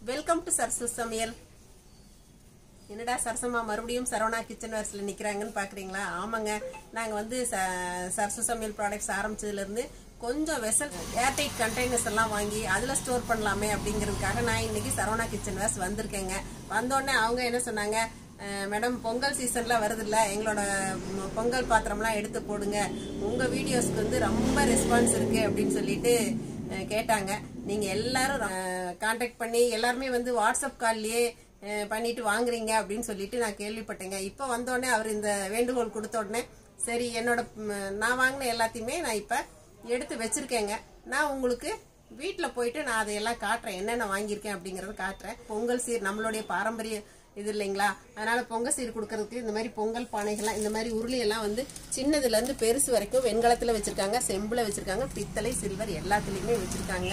Welcome to Sarasu சமையல் என்னடா சரசம்மா மறுபடியும் சரவணா கிச்சன் வேர்ஸ்ல நிக்கிறாங்கன்னு பாக்குறீங்களா ஆமாங்க நாங்க வந்து ச- சரசு சமையல் ப்ராடக்ட்ஸ் ஆரம்பிச்சதுல இருந்து கொஞ்சம் வெசல் ஏர்டைட் கண்டெய்னர்ஸ் எல்லாம் வாங்கி அதுல ஸ்டோர் பண்ணலாமே அப்படிங்கிறதுக்காக நான் இன்னைக்கு சரவணா கிச்சன் வேர்ஸ் வந்திருக்கேங்க வந்தோடனே அவங்க என்ன சொன்னாங்க அஹ், மேடம் பொங்கல் சீசன்ல வருதுல்ல எங்களோட ம், பொங்கல் பாத்திரம்லாம் எடுத்து போடுங்க உங்க வீடியோஸ்க்கு வந்து ரொம்ப ரெஸ்பான்ஸ் இருக்கு அப்படின்னு சொல்லிட்டு அஹ், கேட்டாங்க நீங்க எல்லாரும் காண்டாக்ட் பண்ணி எல்லாருமே வந்து வாட்ஸ்அப் கால்லயே அஹ், பண்ணிட்டு வாங்குறீங்க அப்படின்னு சொல்லிட்டு நான் கேள்விப்பட்டேங்க இப்ப வந்தோடனே அவர் இந்த வேண்டுகோள் கொடுத்த உடனே சரி என்னோட ம், நான் வாங்கின எல்லாத்தையுமே நான் இப்ப எடுத்து வச்சிருக்கேங்க நான் உங்களுக்கு வீட்ல போயிட்டு நான் அதையெல்லாம் காட்டுறேன் என்னென்ன வாங்கியிருக்கேன் அப்படிங்கறத காட்டுறேன் பொங்கல் சீர் நம்மளுடைய பாரம்பரிய இது இல்லைங்களா அதனால பொங்கல் சீர் கொடுக்கறதுக்கு இந்த மாதிரி பொங்கல் பானைகள்லாம் இந்த மாதிரி உருளி எல்லாம் வந்து சின்னதுல இருந்து பெருசு வரைக்கும் வெண்கலத்துல வச்சிருக்காங்க செம்புல வச்சிருக்காங்க பித்தளை சில்வர் எல்லாத்துலயுமே வச்சிருக்காங்க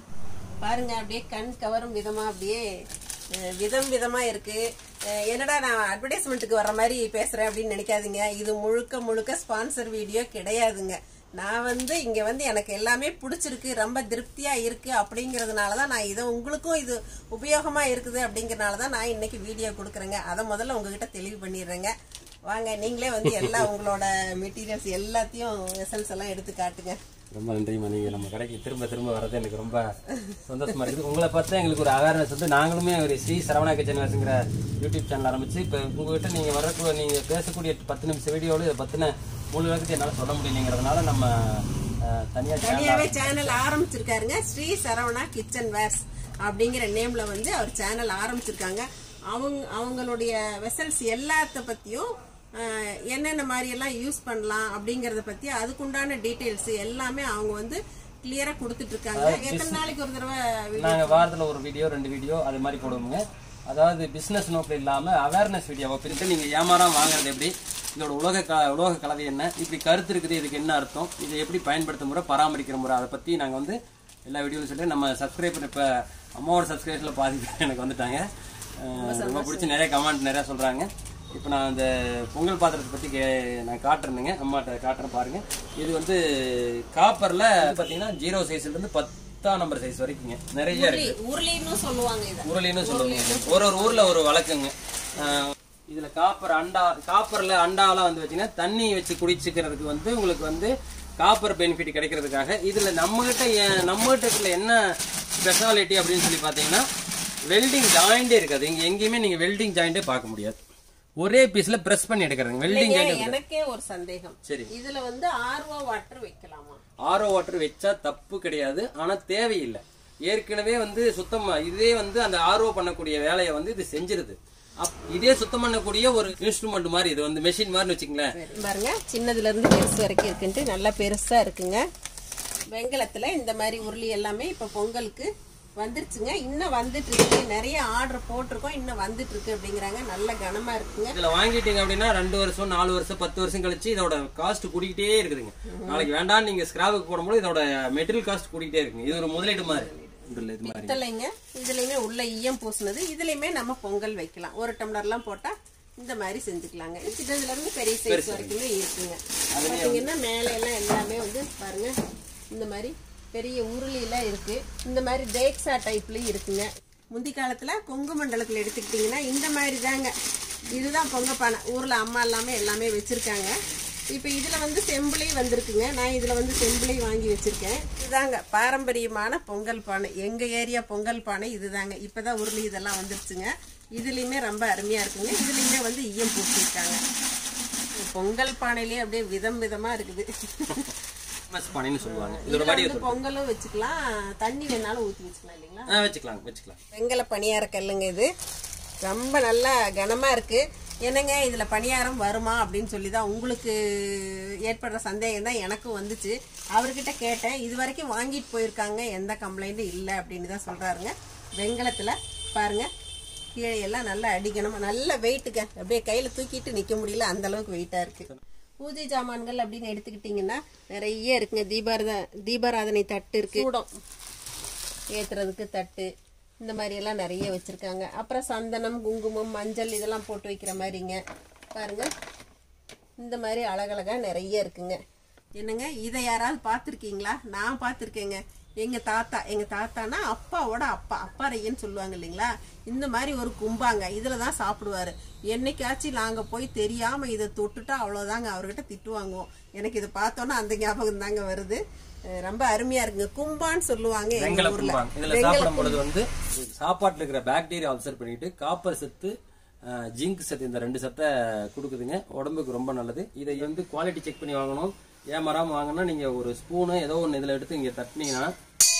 பாருங்க அப்படியே கண் கவரும் விதமா அப்படியே அஹ், விதம் விதமா இருக்கு அஹ், என்னடா நான் அட்வர்டைஸ்மெண்ட்டுக்கு வர்ற மாதிரி பேசுறேன் அப்படின்னு நினைக்காதீங்க இது முழுக்க முழுக்க ஸ்பான்சர் வீடியோ கிடையாதுங்க நான் வந்து இங்க வந்து எனக்கு எல்லாமே பிடிச்சிருக்கு ரொம்ப திருப்தியா இருக்கு அப்படிங்கறதுனால தான் நான் இதை உங்களுக்கும் இது உபயோகமா இருக்குது அப்படிங்கறதுனால தான் நான் இன்னைக்கு வீடியோ கொடுக்குறேங்க அதை முதல்ல உங்ககிட்ட தெளிவு பண்ணிடுறேங்க வாங்க நீங்களே வந்து எல்லா உங்களோட மெட்டீரியல்ஸ் எல்லாத்தையும் எசல்ஸ் எல்லாம் எடுத்து காட்டுங்க ரொம்ப நன்றிம்மா நீங்க நம்ம கடைக்கு திரும்ப திரும்ப வர்றது எனக்கு ரொம்ப சந்தோஷமா இருக்குது உங்களை பார்த்தா எங்களுக்கு ஒரு அவேர்னஸ் வந்து நாங்களுமே ஒரு ஸ்ரீ சரவணா கிச்சன் வாசுங்கிற யூடியூப் சேனல் ஆரம்பிச்சு இப்போ உங்ககிட்ட நீங்க வரக்கூடிய நீங்க பேசக்கூடிய பத்து நிமிஷம் வீடியோவில் இதை பத்தின முழு விளக்கத்தை என்னால் சொல்ல முடியலைங்கிறதுனால நம்ம அஹ், தனியா சேனல் தனியாவே சேனல் ஆரம்பிச்சிருக்காருங்க ஸ்ரீ சரவணா கிச்சன் வேர்ஸ் அப்படிங்கிற நேம்ல வந்து அவர் சேனல் ஆரம்பிச்சிருக்காங்க அவங்க அவங்களுடைய வெசல்ஸ் எல்லாத்த பத்தியும் அஹ், என்னென்ன மாதிரி எல்லாம் யூஸ் பண்ணலாம் அப்படிங்கறத பத்தி அதுக்குண்டான டீடைல்ஸ் எல்லாமே அவங்க வந்து கிளியரா கொடுத்துட்டு இருக்காங்க எத்தனை நாளைக்கு ஒரு தடவை video- நாங்க வாரத்துல ஒரு வீடியோ ரெண்டு வீடியோ அது மாதிரி போடுவோங்க அதாவது பிசினஸ் நோக்கில் இல்லாம அவேர்னஸ் வீடியோவை பிரித்து நீங்க ஏமாறாம வாங்குறது எப்படி இதோட உலக க உலோக கலவை என்ன இப்படி கருத்து இருக்குது இதுக்கு என்ன அர்த்தம் இதை எப்படி பயன்படுத்த முறை பராமரிக்கிற முறை அதை பத்தி நாங்க வந்து எல்லா வீடியோவில் சொல்லி நம்ம சப்ஸ்கிரைபர் இப்ப அம்மாவோட சப்ஸ்கிரைப்ல பாதி பேர் எனக்கு வந்துட்டாங்க அஹ் ரொம்ப பிடிச்சி நிறைய கமெண்ட் நிறைய சொல்றாங்க இப்போ நான் அந்த பொங்கல் பாத்திரத்தை பத்தி கே- நான் காட்டுறேனுங்க அம்மாட்ட காட்டுறேன் பாருங்க இது வந்து காப்பர்ல பாத்தீங்கன்னா ஜீரோ சைஸ்ல இருந்து பத்தாம் நம்பர் சைஸ் வரைக்குங்க நிறைய இருக்கு உருளி உருளின்னு சொல்லுவாங்க இத உருளின்னு சொல்லுவாங்க ஒரு ஒரு ஊர்ல ஒரு வழக்குங்க ஆஹ் இதுல காப்பர் அண்டா காப்பர்ல அண்டாலாம் வந்து வச்சீங்கன்னா தண்ணி வச்சு குடிச்சுக்கிறதுக்கு வந்து உங்களுக்கு வந்து காப்பர் பெனிஃபிட் கிடைக்கிறதுக்காக இதுல நம்மகிட்ட ஏன்- நம்மகிட்ட இருக்கிற என்ன ஸ்பெஷாலிட்டி அப்படின்னு சொல்லி பாத்தீங்கன்னா வெல்டிங் ஜாயிண்டே இருக்காது இங்க எங்கேயுமே நீங்க வெல்டிங் ஜாயிண்டே பார்க்க முடியாது ஒரே பீஸ்ல பிரஸ் பண்ணி எடுக்கிறது வெல்டிங் ஜாயிண்ட் எனக்கே ஒரு சந்தேகம் சரி இதுல வந்து ஆர்வோ வாட்டர் வைக்கலாமா ஆரோ வாட்டர் வச்சா தப்பு கிடையாது ஆனா தேவையில்லை ஏற்கனவே வந்து சுத்தமா இதே வந்து அந்த ஆர்ஓ பண்ணக்கூடிய வேலையை வந்து இது செஞ்சிருது அப்- இதே சுத்தம் பண்ணக்கூடிய ஒரு இன்ஸ்ட்ருமெண்ட் மாதிரி இது வந்து மெஷின் மாதிரி வச்சுங்களேன் சரி, பாருங்க சின்னதுல இருந்து பெருசு வரைக்கும் இருக்குன்ட்டு நல்லா பெருசா இருக்குங்க வெங்கலத்துல இந்த மாதிரி உருளி எல்லாமே இப்ப பொங்கலுக்கு வந்துருச்சுங்க இன்னும் வந்துட்டு இருக்கு நிறைய ஆர்டர் போட்டிருக்கோம் இன்னும் வந்துட்டு இருக்கு அப்படிங்கிறாங்க நல்ல கனமா இருக்குங்க இதுல வாங்கிட்டீங்க அப்படின்னா ரெண்டு வருஷம் நாலு வருஷம் பத்து வருஷம் கழிச்சு இதோட காஸ்ட் கூடிக்கிட்டே இருக்குதுங்க நாளைக்கு வேண்டாம் நீங்க ஸ்கிராபுக்கு போடும்போது இதோட மெட்டீரியல் காஸ்ட் கூடிக்கிட்டே இருக்குங்க இது ஒரு முதலீடு மாதிரி இதுல இது மாதிரி பித்தளைங்க இதுலயுமே உள்ள ஈயம் பூசினது இதுலயுமே நம்ம பொங்கல் வைக்கலாம் ஒரு டம்ளர்லாம் போட்டா இந்த மாதிரி செஞ்சுக்கலாங்க சின்னதுல இருந்து பெரிய சைஸ் வரைக்குமே இருக்குங்க பாத்தீங்கன்னா மேல எல்லாம் எல்லாமே வந்து பாருங்க இந்த மாதிரி பெரிய உருளிலாம் இருக்கு இந்த மாதிரி தேக்ஸா டைப்லயும் இருக்குங்க முந்தி காலத்துல கொங்கு மண்டலத்துல எடுத்துக்கிட்டீங்கன்னா இந்த மாதிரி தாங்க இதுதான் பொங்க பானை ஊர்ல அம்மா எல்லாமே எல்லாமே வச்சிருக்காங்க இப்போ இதுல வந்து செம்பிளை வந்திருக்குங்க நான் இதுல வந்து செம்பிளை வாங்கி வச்சிருக்கேன் இதுதாங்க பாரம்பரியமான பொங்கல் பானை எங்க ஏரியா பொங்கல் பானை இதுதாங்க இப்பதான் உருளி இதெல்லாம் வந்துருச்சுங்க இதுலயுமே ரொம்ப அருமையா இருக்குங்க இதுலயுமே வந்து ஈயம் பூசிருக்காங்க பொங்கல் பானையிலேயே அப்படியே விதம் விதமா இருக்குது மஸ் பானைன்னு சொல்லுவாங்க இதோட இதுல வடி வந்து பொங்கலும் வச்சுக்கலாம் தண்ணி வேணாலும் ஊத்தி வச்சுக்கலாம் இல்லைங்களா ஆ, வச்சுக்கலாம் வச்சுக்கலாம் வெங்கல பணியார கல்லுங்க இது ரொம்ப நல்லா கனமா இருக்கு என்னங்க இதுல பணியாரம் வருமா அப்படின்னு சொல்லி தான் உங்களுக்கு ஏற்படுற சந்தேகம் தான் எனக்கும் வந்துச்சு அவர்கிட்ட கேட்டேன் இது வரைக்கும் வாங்கிட்டு போயிருக்காங்க எந்த கம்ப்ளைண்ட்டும் இல்லை அப்படின்னு தான் சொல்றாருங்க வெங்கலத்துல பாருங்க கீழே எல்லாம் நல்லா அடிக்கணும் நல்ல வெயிட்டுங்க அப்படியே கையில தூக்கிட்டு நிக்க முடியல அந்த அளவுக்கு வெயிட்டா இருக்கு பூஜை ஜாமான்கள் அப்படின்னு எடுத்துக்கிட்டீங்கன்னா நிறைய இருக்குங்க தீபாரத தீபாராதனை தட்டு இருக்கு கூடம் ஏத்துறதுக்கு தட்டு இந்த மாதிரி எல்லாம் நிறைய வச்சிருக்காங்க அப்புறம் சந்தனம் குங்குமம் மஞ்சள் இதெல்லாம் போட்டு வைக்கிற மாதிரிங்க பாருங்க இந்த மாதிரி அழகழகா நிறைய இருக்குங்க என்னங்க இதை யாராவது பார்த்துருக்கீங்களா நான் பார்த்துருக்கேங்க எங்க தாத்தா எங்க தாத்தானா அப்பாவோட அப்பா அப்பாரையன்னு சொல்லுவாங்க இல்லைங்களா இந்த மாதிரி ஒரு கும்பாங்க இதுல தான் சாப்பிடுவாரு என்னைக்காச்சும் நாங்க போய் தெரியாம இதை தொட்டுட்டா அவ்வளவுதாங்க அவர்கிட்ட திட்டு வாங்குவோம் எனக்கு இதை பார்த்தோன்னா அந்த ஞாபகம் தாங்க வருது அஹ் ரொம்ப அருமையா இருக்குங்க கும்பான்னு சொல்லுவாங்க எங்க வெங்கல ஊர்ல கும்பான் இதுல சாப்பிடும் பொழுது வந்து சாப்பாட்டுல இருக்கிற பாக்டீரியா அப்சர்வ் பண்ணிட்டு காப்பர் சத்து ஜிங்க் சத்து இந்த ரெண்டு சத்தை கொடுக்குதுங்க உடம்புக்கு ரொம்ப நல்லது இதை வந்து குவாலிட்டி செக் பண்ணி வாங்கணும் ஏமாறாம வாங்கினா நீங்க ஒரு ஸ்பூனு ஏதோ ஒன்று இதுல எடுத்து இங்க தட்டினீங்கன்னா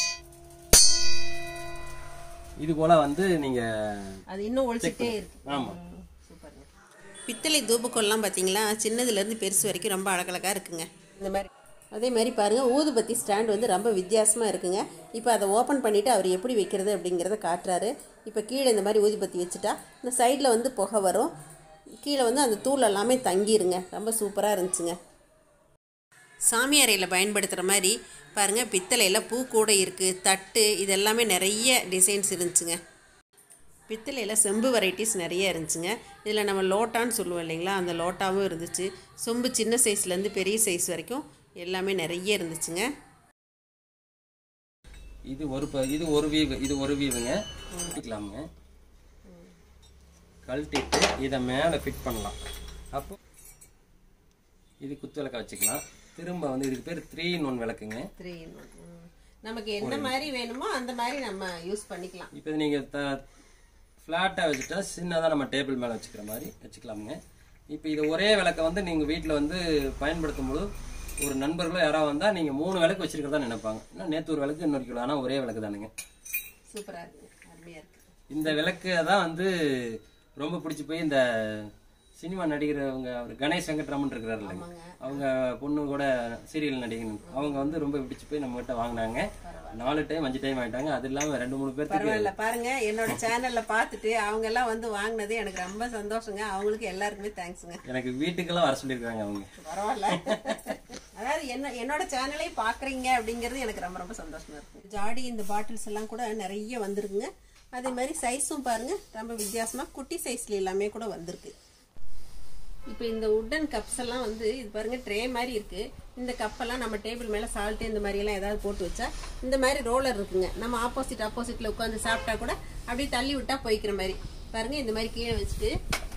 இது போல வந்து நீங்க அது இன்னும் ஒழிச்சிட்டே இருக்கு ஆமா சூப்பருங்க பித்தளை தூபக்கோல்லாம் பார்த்தீங்களா சின்னதுலேருந்து பெருசு வரைக்கும் ரொம்ப அழகழகாக இருக்குங்க இந்த மாதிரி அதே மாதிரி பாருங்கள் ஊதுபத்தி ஸ்டாண்ட் வந்து ரொம்ப வித்தியாசமாக இருக்குங்க இப்போ அதை ஓப்பன் பண்ணிவிட்டு அவர் எப்படி வைக்கிறது அப்படிங்கிறத காட்டுறாரு இப்போ கீழே இந்த மாதிரி ஊதுபத்தி வச்சுட்டா இந்த சைடில் வந்து புகை வரும் கீழே வந்து அந்த தூள் எல்லாமே தங்கிருங்க ரொம்ப சூப்பராக இருந்துச்சுங்க சாமி அறையில் பயன்படுத்துகிற மாதிரி பாருங்கள் பித்தளையில் பூ கூட இருக்குது தட்டு இது எல்லாமே நிறைய டிசைன்ஸ் இருந்துச்சுங்க பித்தளையில் செம்பு வெரைட்டிஸ் நிறைய இருந்துச்சுங்க இதில் நம்ம லோட்டான்னு சொல்லுவோம் இல்லைங்களா அந்த லோட்டாவும் இருந்துச்சு சொம்பு சின்ன சைஸ்லேருந்து பெரிய சைஸ் வரைக்கும் எல்லாமே நிறைய இருந்துச்சுங்க இது ஒரு ப- இது ஒரு வீவு இது ஒரு வீவுங்க கட்டிக்கலாமுங்க கழட்டிட்டு இதை மேலே ஃபிட் பண்ணலாம் அப்போ இது குத்து விளக்க வச்சுக்கலாம் திரும்ப வந்து இதுக்கு பேர் த்ரீ இன் ஒன் விளக்குங்க த்ரீ நமக்கு என்ன மாதிரி வேணுமோ அந்த மாதிரி நம்ம யூஸ் பண்ணிக்கலாம் இப்போ இது நீங்கள் த ஃப்ளாட்டாக வச்சுட்டா சின்னதாக நம்ம டேபிள் மேலே வச்சுக்கிற மாதிரி வச்சுக்கலாமுங்க இப்போ இது ஒரே விளக்கை வந்து நீங்கள் வீட்டில் வந்து பயன்படுத்தும் போது ஒரு நண்பர்களோ யாராவது வந்தால் நீங்கள் மூணு விளக்கு வச்சிருக்கிறதா நினைப்பாங்க ஏன்னா நேற்று ஒரு விளக்கு இன்னொரு கிலோ ஆனால் ஒரே விளக்கு தானுங்க சூப்பராக இருக்குது அருமையாக இருக்குது இந்த விளக்கு தான் வந்து ரொம்ப பிடிச்சி போய் இந்த சினிமா நடிகர் அவங்க அவர் கணேஷ் வெங்கட்ராமன் இருக்கிறாரு இல்லைங்க அவங்க பொண்ணு கூட சீரியல் நடிகர் அவங்க வந்து ரொம்ப பிடிச்சி போய் நம்ம கிட்ட வாங்கினாங்க நாலு டைம் அஞ்சு டைம் வாங்கிட்டாங்க அது இல்லாம ரெண்டு மூணு பேர்த்துக்கு பரவாயில்ல பாருங்க என்னோட சேனல்ல பார்த்துட்டு அவங்க எல்லாம் வந்து வாங்கினது எனக்கு ரொம்ப சந்தோஷங்க அவங்களுக்கு எல்லாருக்குமே தேங்க்ஸுங்க எனக்கு வீட்டுக்கெல்லாம் வர சொல்லியிருக்காங்க அவங்க பரவாயில்ல அதாவது என்ன என்னோட சேனலை பாக்குறீங்க அப்படிங்கிறது எனக்கு ரொம்ப ரொம்ப சந்தோஷமா இருக்கு ஜாடி இந்த பாட்டில்ஸ் எல்லாம் கூட நிறைய வந்திருக்குங்க அதே மாதிரி சைஸும் பாருங்க ரொம்ப வித்தியாசமா குட்டி சைஸ்ல எல்லாமே கூட வந்திருக்கு இப்போ இந்த உட்டன் கப்ஸ் எல்லாம் வந்து இது பாருங்க ட்ரே மாதிரி இருக்கு இந்த கப்பெல்லாம் நம்ம டேபிள் மேல சால்ட்டு இந்த மாதிரி எல்லாம் ஏதாவது போட்டு வச்சா இந்த மாதிரி ரோலர் இருக்குங்க நம்ம ஆப்போசிட் ஆப்போசிட்ல உட்காந்து சாப்பிட்டா கூட அப்படியே தள்ளி விட்டா போய்க்கிற மாதிரி பாருங்க இந்த மாதிரி கீழே வச்சுட்டு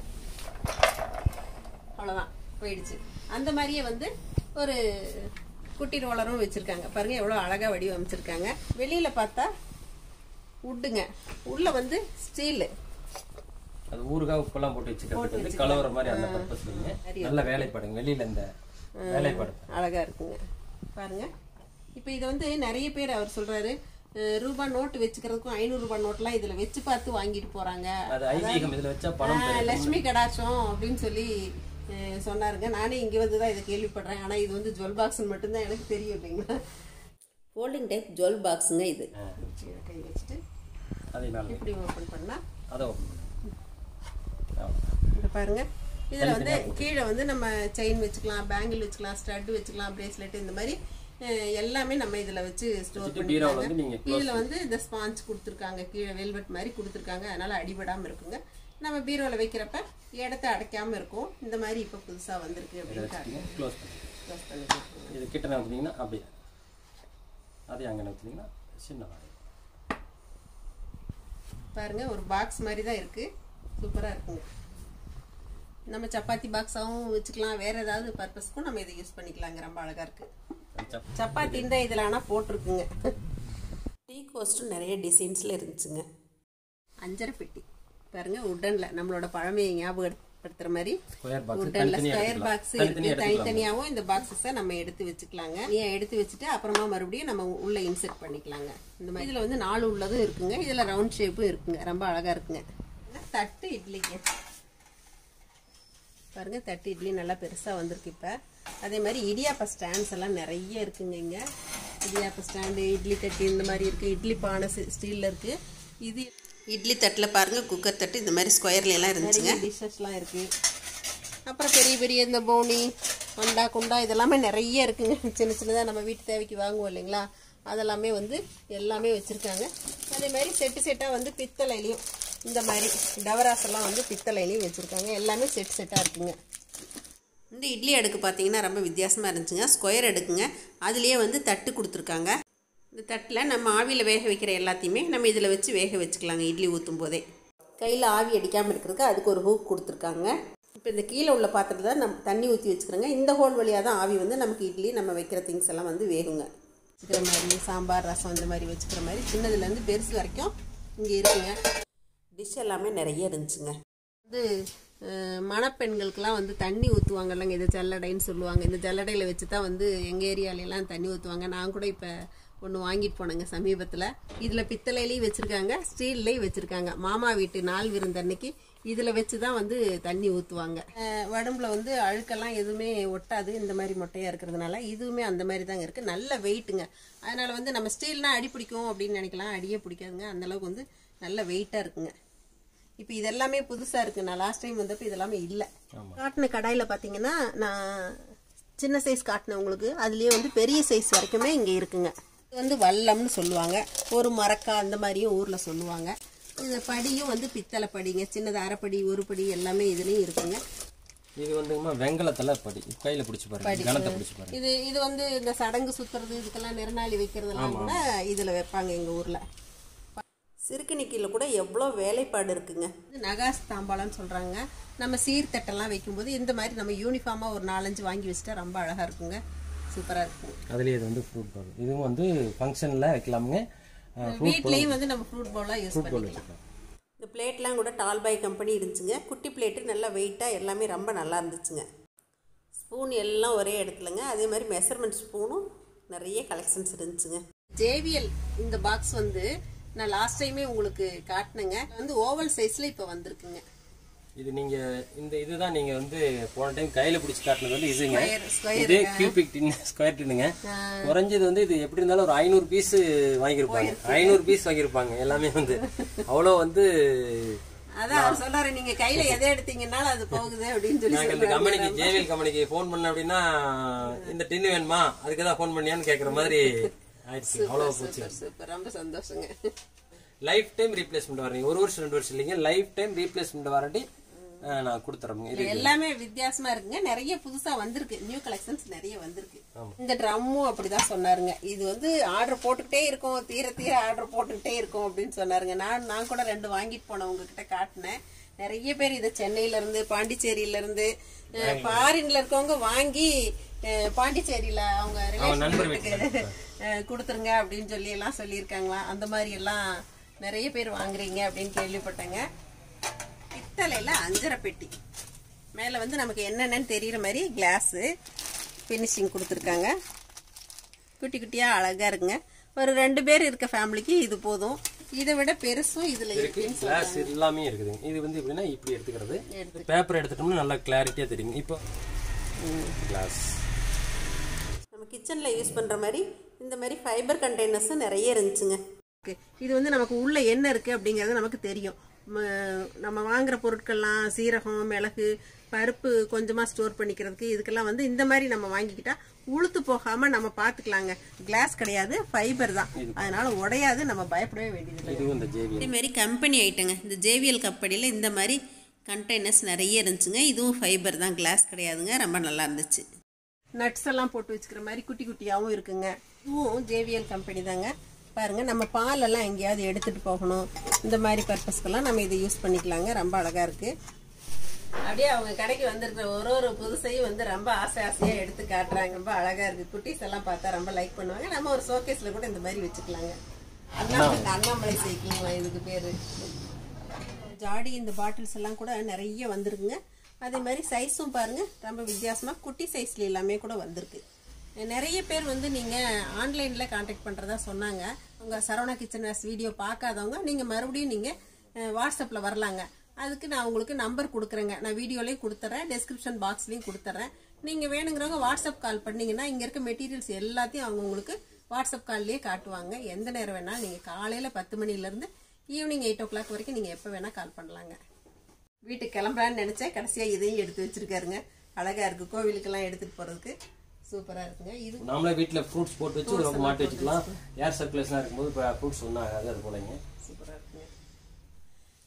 அவ்வளோதான் போயிடுச்சு அந்த மாதிரியே வந்து ஒரு குட்டி ரோலரும் வச்சிருக்காங்க பாருங்க எவ்வளோ அழகா வடிவமைச்சிருக்காங்க வெளியில பார்த்தா உட்டுங்க உள்ள வந்து ஸ்டீலு அது ஊறுகாய் உப்பெல்லாம் போட்டு வச்சுக்கிறதுக்கு வந்து கலவர மாதிரி அந்த பர்பஸ் நல்ல வேலைப்பாடுங்க வெளியில இந்த வேலைப்பாடு அழகா இருக்குங்க பாருங்க இப்போ இதை வந்து நிறைய பேர் அவர் சொல்றாரு அஹ், ரூபா நோட்டு வச்சுக்கிறதுக்கும் ஐநூறு ரூபாய் நோட்லாம் இதுல வச்சு பார்த்து வாங்கிட்டு போறாங்க அது ஐதீகம் இதுல வச்சா பணம் ஆஹ், லட்சுமி கடாட்சம் அப்படின்னு சொல்லி அஹ், சொன்னாருங்க நானே இங்க வந்து தான் இதை கேள்விப்படுறேன் ஆனா இது வந்து ஜுவல் பாக்ஸ் மட்டும்தான் எனக்கு தெரியும் இல்லைங்களா ஃபோல்டிங் டைப் ஜுவல் பாக்ஸுங்க இது கை வச்சுட்டு அதே மேல இப்படி ஓப்பன் பண்ணா அதை open பண்ணு. இங்க பாருங்க இதுல வந்து கீழே வந்து நம்ம செயின் வச்சுக்கலாம் பேங்கிள் வச்சுக்கலாம் ஸ்டட் வச்சுக்கலாம் பிரேஸ்லெட் இந்த மாதிரி அஹ், எல்லாமே நம்ம இதுல வச்சு ஸ்டோர் வச்சுட்டு பீரோவில் பண்ணிக்கலாம் வந்து நீங்க இதுல வந்து இந்த ஸ்பாஞ்ச் கொடுத்துருக்காங்க கீழே வெல்வெட் மாதிரி கொடுத்துருக்காங்க அதனால அடிபடாம இருக்குங்க நம்ம பீரோல வைக்கிறப்ப இடத்த அடைக்காம இருக்கும் இந்த மாதிரி இப்ப புதுசா வந்திருக்கு அப்படின்னு காட்டுங்க. க்ளோஸ் பண்ணி Close பண்ணிக்கலாம். இது கிட்ட நகர்த்தினீங்கன்னா அப்படியே அதே அங்கே நகர்த்தினீங்கன்னா சின்னதாக பாருங்க ஒரு பாக்ஸ் மாதிரி தான் இருக்கு சூப்பரா இருக்குங்க நம்ம சப்பாத்தி பாக்ஸாவும் வச்சுக்கலாம் வேற ஏதாவது பர்பஸ்க்கும் நம்ம இதை யூஸ் பண்ணிக்கலாங்க ரொம்ப அழகா இருக்கு சப்பாத்தின்னு தான் இதில் ஆனால் போட்டிருக்குங்க டீ கோஸ்ட்டும் நிறைய டிசைன்ஸில் இருந்துச்சுங்க அஞ்சரை பெட்டி பாருங்க உட்டனில் நம்மளோட பழமையை ஞாபகப்படுத்துற மாதிரி ஸ்கொயர் பாக்ஸ் உட்டன்ல தனித்தனியாக ஸ்கொயர் பாக்ஸ் இருக்கு தனித்தனியாவும் இந்த பாக்ஸஸை நம்ம எடுத்து வச்சுக்கலாங்க நீ எடுத்து வச்சுட்டு அப்புறமா மறுபடியும் நம்ம உள்ள இன்செர்ட் பண்ணிக்கலாங்க இந்த மாதிரி இதுல வந்து நாலு உள்ளதும் இருக்குங்க இதுல ரவுண்ட் ஷேப்பும் இருக்குங்க ரொம்ப அழகா இருக்குங்க தட்டு இட்லிங்க பாருங்க தட்டு இட்லி நல்லா பெருசா வந்திருக்கு இப்ப அதே மாதிரி இடியாப்ப ஸ்டாண்ட்ஸ் எல்லாம் நிறைய இருக்குங்க இங்க இடியாப்ப ஸ்டாண்டு இட்லி தட்டு இந்த மாதிரி இருக்கு இட்லி பானை ஸ்டீல்ல இருக்கு இது இட்லி தட்டில் பாருங்க குக்கர் தட்டு இந்த மாதிரி ஸ்கொயர்ல எல்லாம் இருந்துச்சுங்க டிஷ்ஷஸ்லாம் இருக்கு அப்புறம் பெரிய பெரிய இந்த போனி அண்டா குண்டா இதெல்லாமே நிறைய இருக்குங்க சின்ன சின்னதாக நம்ம வீட்டு தேவைக்கு வாங்குவோம் இல்லைங்களா அதெல்லாமே வந்து எல்லாமே வச்சுருக்காங்க அதே மாதிரி செட்டு செட்டாக வந்து பித்தளையிலையும் இந்த மாதிரி டவராஸ் எல்லாம் வந்து பித்தளையிலையும் வச்சுருக்காங்க எல்லாமே செட் செட்டாக இருக்குங்க இந்த இட்லி அடுக்கு பார்த்தீங்கன்னா ரொம்ப வித்தியாசமாக இருந்துச்சுங்க ஸ்கொயர் அடுக்குங்க அதுலேயே வந்து தட்டு கொடுத்துருக்காங்க இந்த தட்டில் நம்ம ஆவியில் வேக வைக்கிற எல்லாத்தையுமே நம்ம இதில் வச்சு வேக வச்சுக்கலாங்க இட்லி ஊற்றும் போதே கையில் ஆவி அடிக்காமல் இருக்கிறதுக்கு அதுக்கு ஒரு ஹூக் கொடுத்துருக்காங்க இப்போ இந்த கீழே உள்ள பாத்திரத்தில் நம்ம தண்ணி ஊற்றி வச்சுக்கிறோங்க இந்த ஹோல் வழியாக தான் ஆவி வந்து நமக்கு இட்லி நம்ம வைக்கிற திங்ஸ் எல்லாம் வந்து வேகுங்க வச்சுக்கிற மாதிரி சாம்பார் ரசம் இந்த மாதிரி வச்சுக்கிற மாதிரி சின்னதுலேருந்து பெருசு வரைக்கும் இங்கே இருக்குங்க டிஷ் எல்லாமே நிறைய இருந்துச்சுங்க வந்து அஹ், மணப்பெண்களுக்கெல்லாம் வந்து தண்ணி ஊற்றுவாங்க இல்லைங்க இது ஜல்லடைன்னு சொல்லுவாங்க இந்த ஜல்லடையில் வச்சு தான் வந்து எங்கள் ஏரியாலெல்லாம் தண்ணி ஊற்றுவாங்க நான் கூட இப்போ ஒன்று வாங்கிட்டு போனேங்க சமீபத்தில் இதில் பித்தளையிலையும் வச்சுருக்காங்க ஸ்டீல்லையும் வச்சுருக்காங்க மாமா வீட்டு நாள் விருந்தன்னைக்கு இதில் வச்சு தான் வந்து தண்ணி ஊற்றுவாங்க உடம்புல வந்து அழுக்கெல்லாம் எதுவுமே ஒட்டாது இந்த மாதிரி மொட்டையாக இருக்கிறதுனால இதுவுமே அந்த மாதிரி தாங்க இருக்குது நல்ல வெயிட்டுங்க அதனால் வந்து நம்ம ஸ்டீல்னால் அடி பிடிக்கும் அப்படின்னு நினைக்கலாம் அடியே பிடிக்காதுங்க அந்த அளவுக்கு வந்து நல்ல வெயிட்டாக இருக்குங்க இப்போ இதெல்லாமே புதுசாக இருக்குது நான் லாஸ்ட் டைம் வந்தப்போ இதெல்லாமே இல்லை காட்டின கடாயில் பார்த்தீங்கன்னா நான் சின்ன சைஸ் காட்டினேன் உங்களுக்கு அதுலேயே வந்து பெரிய சைஸ் வரைக்குமே இங்கே இருக்குங்க இது வந்து வல்லம்னு சொல்லுவாங்க ஒரு மரக்கா அந்த மாதிரியும் ஊரில் சொல்லுவாங்க இந்த படியும் வந்து பித்தளை படிங்க சின்னது அரைப்படி ஒரு படி எல்லாமே இதுலேயும் இருக்குங்க இது வந்துங்கம்மா வெங்கலத்தில் படி கையில் பிடிச்சி பாருங்க கணத்தை பிடிச்சி பாருங்க இது இது வந்து இந்த சடங்கு சுத்துறது இதுக்கெல்லாம் நிறநாளி வைக்கிறதெல்லாம் கூட இதில் வைப்பாங்க எங்கள் ஊரில் சிறுக்கணிக்கியில் கூட எவ்வளோ வேலைப்பாடு இருக்குங்க இது நகாஸ் தாம்பாளம்னு சொல்கிறாங்க நம்ம சீர்தட்டெல்லாம் வைக்கும்போது இந்த மாதிரி நம்ம யூனிஃபார்மாக ஒரு நாலஞ்சு வாங்கி வச்சுட்டா ரொம்ப அழகாக இருக்குங்க சூப்பராக இருக்குங்க அதுலேயே இது வந்து ஃப்ரூட் பவுல் இதுவும் வந்து ஃபங்க்ஷனில் வைக்கலாமுங்க வீட்லேயும் வந்து நம்ம ஃப்ரூட் பவுலாக யூஸ் பவுல் பண்ணிக்கலாம் வச்சுக்கலாம் இந்த பிளேட்லாம் கூட டால்பாய் கம்பெனி இருந்துச்சுங்க குட்டி பிளேட்டு நல்லா வெயிட்டாக எல்லாமே ரொம்ப நல்லா இருந்துச்சுங்க ஸ்பூன் எல்லாம் ஒரே இடத்துலங்க அதே மாதிரி மெஷர்மெண்ட் ஸ்பூனும் நிறைய கலெக்ஷன்ஸ் இருந்துச்சுங்க ஜேவிஎல் இந்த பாக்ஸ் வந்து நான் லாஸ்ட் டைமே உங்களுக்கு காட்டினேங்க வந்து ஓவல் சைஸில் இப்போ வந்திருக்குங்க இது நீங்க இந்த இதுதான் நீங்க வந்து போன டைம் கையில பிடிச்சி காட்டினது வந்து இதுங்க Square, square இது கியூபிக் டின் ஸ்கொயர் டின்னுங்க குறைஞ்சது வந்து இது எப்படி இருந்தாலும் ஒரு ஐநூறு பீஸ் வாங்கியிருப்பாங்க ஐநூறு பீஸ் வாங்கியிருப்பாங்க எல்லாமே வந்து அவ்வளோ வந்து அதான் அவர் சொல்றாரு நீங்க கையில எதை எடுத்தீங்கன்னாலும் அது போகுது அப்படின்னு சொல்லி நாங்க இந்த கம்பெனிக்கு ஜேவிஎல் கம்பெனிக்கு ஃபோன் பண்ண அப்படின்னா இந்த டின்னு வேணுமா அதுக்கு தான் ஃபோன் பண்ணியான்னு கேட்குற மாதிரி ஆயிடுச்சு அவ்வளோ போச்சு சூப்பர் சூப்பர் ரொம்ப சந்தோஷங்க லைஃப் டைம் ரீப்ளேஸ்மெண்ட் வரீங்க ஒரு வருஷம் ரெண்டு வருஷம் இல்லைங்க லைஃப் டைம் ரீப்ளேஸ்மெண்ட் வாரண்டி நான் கொடுத்துறேங்க இது எல்லாமே வித்தியாசமா இருக்குங்க நிறைய புதுசா வந்திருக்கு நியூ கலெக்ஷன்ஸ் நிறைய வந்திருக்கு இந்த ட்ரம்மும் அப்படிதான் சொன்னாருங்க இது வந்து ஆர்டர் போட்டுக்கிட்டே இருக்கும் தீர தீர ஆர்டர் போட்டுக்கிட்டே இருக்கும் அப்படின்னு சொன்னாருங்க நான் நான் கூட ரெண்டு வாங்கிட்டு போனேன் உங்ககிட்ட காட்டினேன் நிறைய பேர் இதை சென்னையில இருந்து பாண்டிச்சேரியில இருந்து ஃபாரின்ல இருக்கவங்க வாங்கி அஹ், பாண்டிச்சேரியில அவங்க ரிலேஷன் நண்பர் வீட்டுக்கு அஹ், கொடுத்துருங்க அப்படின்னு சொல்லி எல்லாம் சொல்லியிருக்காங்களாம் அந்த மாதிரி எல்லாம் நிறைய பேர் வாங்குறீங்க அப்படின்னு கேள்விப்பட்டேங்க பித்தளையில் அஞ்சரை பெட்டி மேலே வந்து நமக்கு என்னென்னு தெரிகிற மாதிரி கிளாஸு ஃபினிஷிங் கொடுத்துருக்காங்க குட்டி குட்டியாக அழகாக இருக்குங்க ஒரு ரெண்டு பேர் இருக்க ஃபேமிலிக்கு இது போதும் இதை விட பெருசும் இதில் இருக்கு இருக்குன்னு கிளாஸ் எல்லாமே இருக்குதுங்க இது வந்து எப்படின்னா இப்படி எடுத்துக்கிறது எடுத்து பேப்பர் எடுத்துட்டோம்னா நல்லா கிளாரிட்டியா தெரியுங்க இப்போ கிளாஸ் நம்ம கிச்சனில் யூஸ் பண்ணுற மாதிரி இந்த மாதிரி ஃபைபர் கண்டெய்னர்ஸும் நிறைய இருந்துச்சுங்க இது வந்து நமக்கு உள்ள என்ன இருக்குது அப்படிங்கிறது நமக்கு தெரியும் ம- நம்ம வாங்குற பொருட்கள்லாம் சீரகம் மிளகு பருப்பு கொஞ்சமாக ஸ்டோர் பண்ணிக்கிறதுக்கு இதுக்கெல்லாம் வந்து இந்த மாதிரி நம்ம வாங்கிக்கிட்டா உளுத்து போகாமல் நம்ம பார்த்துக்கலாங்க கிளாஸ் கிடையாது ஃபைபர் தான் அதனால உடையாது நம்ம பயப்படவே வேண்டியது இதுவும் இந்த ஜேவி இதே மாதிரி கம்பெனி ஐட்டங்க இந்த ஜேவிஎல் கம்பெனியில் இந்த மாதிரி கண்டெய்னர்ஸ் நிறைய இருந்துச்சுங்க இதுவும் ஃபைபர் தான் கிளாஸ் கிடையாதுங்க ரொம்ப நல்லா இருந்துச்சு நட்ஸ் எல்லாம் போட்டு வச்சுக்கிற மாதிரி குட்டி குட்டியாகவும் இருக்குங்க இதுவும் ஜேவிஎல் கம்பெனி தாங்க பாருங்க நம்ம பாலெல்லாம் எங்கேயாவது எடுத்துட்டு போகணும் இந்த மாதிரி பர்பஸ்க்கெல்லாம் நம்ம இதை யூஸ் பண்ணிக்கலாங்க ரொம்ப அழகா இருக்கு அப்படியே அவங்க கடைக்கு வந்திருக்கிற ஒரு ஒரு புதுசையும் வந்து ரொம்ப ஆசை ஆசையா எடுத்து காட்டுறாங்க ரொம்ப அழகா இருக்கு குட்டீஸ் எல்லாம் பார்த்தா ரொம்ப லைக் பண்ணுவாங்க நம்ம ஒரு ஷோகேஸ்ல கூட இந்த மாதிரி வச்சுக்கலாங்க அண்ணாமலை அண்ணாமலை சைக்கிள் இதுக்கு பேரு ஜாடி இந்த பாட்டில்ஸ் எல்லாம் கூட நிறைய வந்திருக்குங்க அதே மாதிரி சைஸும் பாருங்க ரொம்ப வித்தியாசமா குட்டி சைஸ்ல எல்லாமே கூட வந்திருக்கு நிறைய பேர் வந்து நீங்க ஆன்லைன்ல காண்டாக்ட் பண்றதா சொன்னாங்க உங்க சரவணா கிச்சன் வீடியோ பார்க்காதவங்க நீங்க மறுபடியும் நீங்க அஹ், வாட்ஸ்அப்ல வரலாங்க அதுக்கு நான் உங்களுக்கு நம்பர் கொடுக்குறேங்க நான் வீடியோலையும் கொடுத்துறேன் டெஸ்கிரிப்ஷன் பாக்ஸ்லையும் கொடுத்துறேன் நீங்க வேணுங்கிறவங்க வாட்ஸ்அப் கால் பண்ணீங்கன்னா இங்க இருக்க மெட்டீரியல்ஸ் எல்லாத்தையும் அவங்க உங்களுக்கு வாட்ஸ்அப் கால்லேயே காட்டுவாங்க எந்த நேரம் வேணாலும் நீங்க காலையில பத்து மணில இருந்து ஈவினிங் எயிட் ஓ கிளாக் வரைக்கும் நீங்க எப்போ வேணா கால் பண்ணலாங்க வீட்டுக்கு கிளம்புறான்னு நினைச்சேன் கடைசியா இதையும் எடுத்து வச்சிருக்காருங்க அழகா இருக்கு கோவிலுக்கெல்லாம் எடுத்துட்டு போறதுக்கு சூப்பரா இருக்குங்க இது நாமளே வீட்டில் ஃப்ரூட்ஸ் போட்டு வச்சு ரொம்ப மாட்டி வச்சுக்கலாம் ஏர் சர்க்குலேஷனாக இருக்கும்போது இப்போ ஃப்ரூட்ஸ் ஒன்றும் ஆகாது அது போலங்க சூப்பரா இருக்குங்க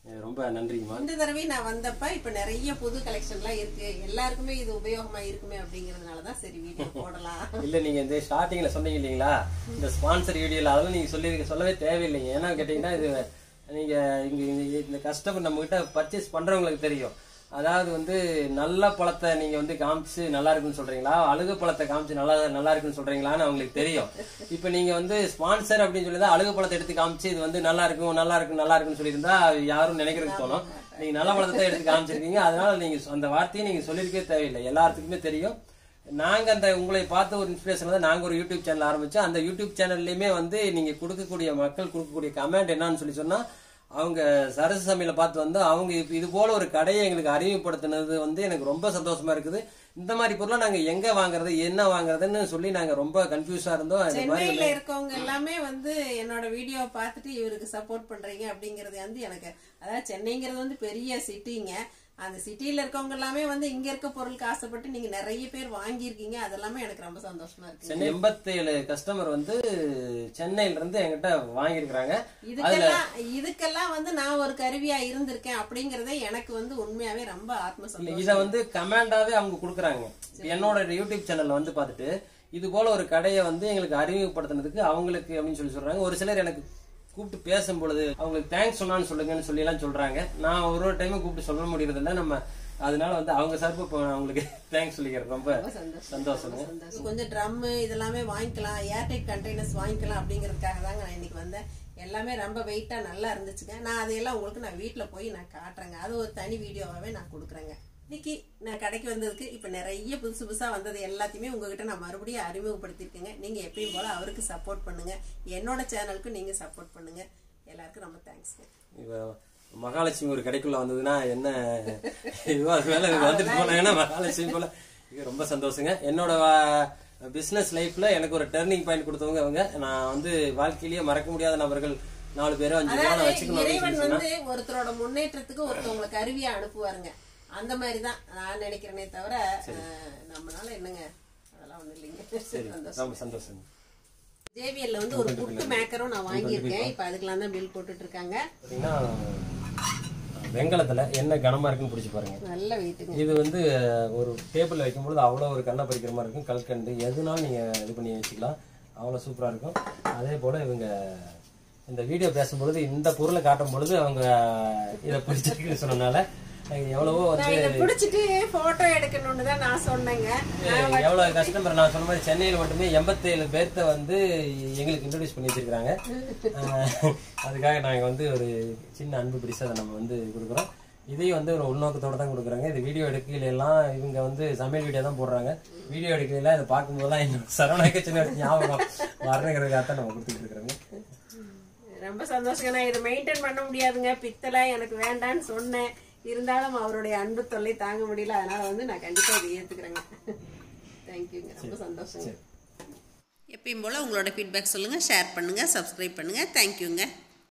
அஹ் ரொம்ப நன்றிங்கம்மா இந்த தடவை நான் வந்தப்ப இப்ப நிறைய புது கலெக்ஷன்லாம் இருக்கு எல்லாருக்குமே இது உபயோகமா இருக்குமே அப்படிங்கறதுனாலதான் சரி வீடியோ போடலாம் இல்ல நீங்க இந்த ஸ்டார்டிங்ல சொன்னீங்க இல்லைங்களா இந்த ஸ்பான்சர் வீடியோல அதெல்லாம் நீங்க சொல்லி சொல்லவே தேவையில்லைங்க ஏன்னா கேட்டீங்கன்னா இது நீங்க இங்க இங்க இந்த கஸ்டமர் நம்ம கிட்ட பர்ச்சேஸ் பண்றவங்களுக்கு தெரியும் அதாவது வந்து நல்ல பழத்தை நீங்க வந்து காமிச்சு நல்லா இருக்குன்னு சொல்றீங்களா அழுகு பழத்தை காமிச்சு நல்லா நல்லா இருக்குன்னு சொல்றீங்களான்னு அவங்களுக்கு தெரியும் இப்ப நீங்க வந்து ஸ்பான்சர் அப்படின்னு சொல்லி தான் அழுகு பழத்தை எடுத்து காமிச்சு இது வந்து நல்லா இருக்கும் நல்லா இருக்கும் நல்லா இருக்குன்னு சொல்லியிருந்தா யாரும் நினைக்கிறதுக்கு தோணும் நீங்க நல்ல பழத்தை தான் எடுத்து காமிச்சிருக்கீங்க அதனால நீங்க அந்த வார்த்தையை நீங்க சொல்லிருக்கவே தேவையில்லை எல்லாத்துக்குமே தெரியும் நாங்க அந்த உங்களை பார்த்த ஒரு இன்ஸ்பிரேஷன் தான் நாங்க ஒரு யூடியூப் சேனல் ஆரம்பிச்சோம் அந்த யூடியூப் சேனல்லையுமே வந்து நீங்க கொடுக்கக்கூடிய மக்கள் கொடுக்கக்கூடிய கமெண்ட் என்னன்னு சொல்லி சொன்னா அவங்க சரச சமையல பார்த்து வந்து அவங்க இப்ப இது போல ஒரு கடையை எங்களுக்கு அறிமுகப்படுத்தினது வந்து எனக்கு ரொம்ப சந்தோஷமா இருக்குது இந்த மாதிரி பொருளை நாங்க எங்க வாங்குறது என்ன வாங்குறதுன்னு சொல்லி நாங்க ரொம்ப கன்ஃபியூஸா இருந்தோம் இந்த மாதிரி சென்னையில இருக்கவங்க எல்லாமே வந்து என்னோட வீடியோ பார்த்துட்டு இவருக்கு சப்போர்ட் பண்றீங்க அப்படிங்கறது வந்து எனக்கு அதாவது சென்னைங்கிறது வந்து பெரிய சிட்டிங்க அந்த சிட்டில இருக்கவங்க எல்லாமே வந்து இங்க இருக்க பொருளுக்கு ஆசைப்பட்டு நீங்க நிறைய பேர் வாங்கியிருக்கீங்க அதெல்லாமே எனக்கு ரொம்ப சந்தோஷமா இருக்கு சென்னை எண்பத்தேழு கஸ்டமர் வந்து சென்னையில இருந்து எங்கிட்ட வாங்கியிருக்கிறாங்க இதுக்கெல்லாம் இதுக்கெல்லாம் வந்து நான் ஒரு கருவியா இருந்திருக்கேன் அப்படிங்கறதே எனக்கு வந்து உண்மையாவே ரொம்ப ஆத்ம இல்ல, சந்தோஷம் இத வந்து கமெண்டாவே அவங்க கொடுக்குறாங்க என்னோட யூடியூப் சேனல்ல வந்து பார்த்துட்டு இது போல ஒரு கடையை வந்து எங்களுக்கு அறிமுகப்படுத்தினதுக்கு அவங்களுக்கு அப்படின்னு சொல்லி சொல்றாங்க ஒரு சிலர் எனக்கு கூப்பிட்டு பேசும் பொழுது அவங்களுக்கு தேங்க்ஸ் சொன்னான்னு சொல்லுங்கன்னு சொல்லி எல்லாம் சொல்றாங்க நான் ஒரு ஒரு டைமும் கூப்பிட்டு சொல்ல முடியறது இல்ல நம்ம அதனால வந்து அவங்க சார்பு இப்போ நான் அவங்களுக்கு தேங்க்ஸ் சொல்லிக்கிறேன் ரொம்ப ரொம்ப சந்தோஷம் சந்தோஷங்க சந்தோஷம். கொஞ்சம் ட்ரம் இதெல்லாமே வாங்கிக்கலாம் ஏர்டைட் கண்டெய்னர்ஸ் வாங்கிக்கலாம் அப்படிங்கறதுக்காக தாங்க நான் இன்னைக்கு வந்தேன் எல்லாமே ரொம்ப வெயிட்டா நல்லா இருந்துச்சுங்க நான் அதையெல்லாம் உங்களுக்கு நான் வீட்ல போய் நான் காட்டுறேங்க அது ஒரு தனி வீடியோவாவே நான் கொடுக்குறேங்க இன்னைக்கு நான் கடைக்கு வந்ததுக்கு இப்ப நிறைய புதுசு புதுசா வந்தது எல்லாத்தையுமே உங்ககிட்ட நான் மறுபடியும் அறிமுகப்படுத்திருக்கேங்க நீங்க எப்பயும் போல அவருக்கு சப்போர்ட் பண்ணுங்க என்னோட சேனலுக்கு நீங்க சப்போர்ட் பண்ணுங்க எல்லாருக்கும் ரொம்ப தேங்க்ஸ்ங்க இப்போ மகாலட்சுமி ஒரு கடைக்குள்ள வந்ததுன்னா என்ன இதுவா மேல வந்துட்டு போனாங்கன்னா மகாலட்சுமி போல இது ரொம்ப சந்தோஷங்க என்னோட பிசினஸ் லைஃப்ல எனக்கு ஒரு டர்னிங் பாயிண்ட் கொடுத்தவங்க அவங்க நான் வந்து வாழ்க்கையிலேயே மறக்க முடியாத நபர்கள் நாலு பேரோ அஞ்சு பேரோ நான் வச்சுக்கணும் அப்படின்னு இறைவன் சொல்லி சொன்னா வந்து ஒருத்தரோட முன்னேற்றத்துக்கு ஒருத்தவங்களை கருவியா அனுப்புவாருங்க அந்த மாதிரிதான் நான் நினைக்கிறேனே தவிர அஹ், நம்மளால என்னங்க அதெல்லாம் ஒண்ணும் இல்லைங்க சந்தோஷம் ரொம்ப சந்தோஷம் ஜேவிஎல்ல வந்து ஒரு புட்டு மேக்கரும் நான் வாங்கியிருக்கேன் இப்ப அதுக்கெல்லாம் தான் பில் போட்டுட்டு இருக்காங்க பாத்தீங்கன்னா வெங்கலத்துல என்ன கனமா இருக்குன்னு பிடிச்சி பாருங்க நல்ல வெயிட்டுங்க இது வந்து ஒரு டேபிள்ல வைக்கும்பொழுது அவ்வளோ ஒரு கண்ணை பறிக்கிற மாதிரி இருக்கும் கல்கண்டு எதுனாலும் நீங்க இது பண்ணி வச்சுக்கலாம் அவ்வளோ சூப்பரா இருக்கும் அதே போல இவங்க இந்த வீடியோ பேசும்பொழுது இந்த பொருளை காட்டும் பொழுது அவங்க இதை பிடிச்சிருக்குன்னு சொன்னனால எவ்வளவோ வந்து நான் இதை பிடிச்சிட்டு போட்டோ எடுக்கணும்னு தான் நான் சொன்னேங்க எவ்வளவு கஸ்டமர் நான் சொன்ன மாதிரி சென்னையில் மட்டுமே எண்பத்தேழு பேர்த்த வந்து எங்களுக்கு இன்ட்ரடியூஸ் பண்ணி வச்சிருக்காங்க அஹ் அதுக்காக நாங்கள் வந்து ஒரு சின்ன அன்பு பிடிச்சு அதை நம்ம வந்து கொடுக்குறோம் இதையும் வந்து ஒரு உள்நோக்கத்தோட தான் கொடுக்குறாங்க இது வீடியோ எடுக்கையில எல்லாம் இவங்க வந்து சமையல் வீடியோ தான் போடுறாங்க வீடியோ எடுக்கையில இதை பார்க்கும்போதெல்லாம் இன்னும் சரவணாக்க சின்ன ஞாபகம் வரணுங்கிறதுக்காக தான் நம்ம கொடுத்துட்டு இருக்கிறோங்க ரொம்ப சந்தோஷங்க நான் இதை மெயின்டைன் பண்ண முடியாதுங்க பித்தளை எனக்கு வேண்டான்னு சொன்னேன் இருந்தாலும் அவருடைய அன்பு தொல்லை தாங்க முடியல அதனால வந்து நான் கண்டிப்பா இதை ஏத்துக்கிறேங்க தேங்க்யூங்க ரொம்ப சந்தோஷங்க எப்பயும் போல் உங்களோட ஃபீட்பேக் சொல்லுங்கள் ஷேர் பண்ணுங்கள் சப்ஸ்கிரைப் பண்ணுங்கள் தேங்க்யூங்க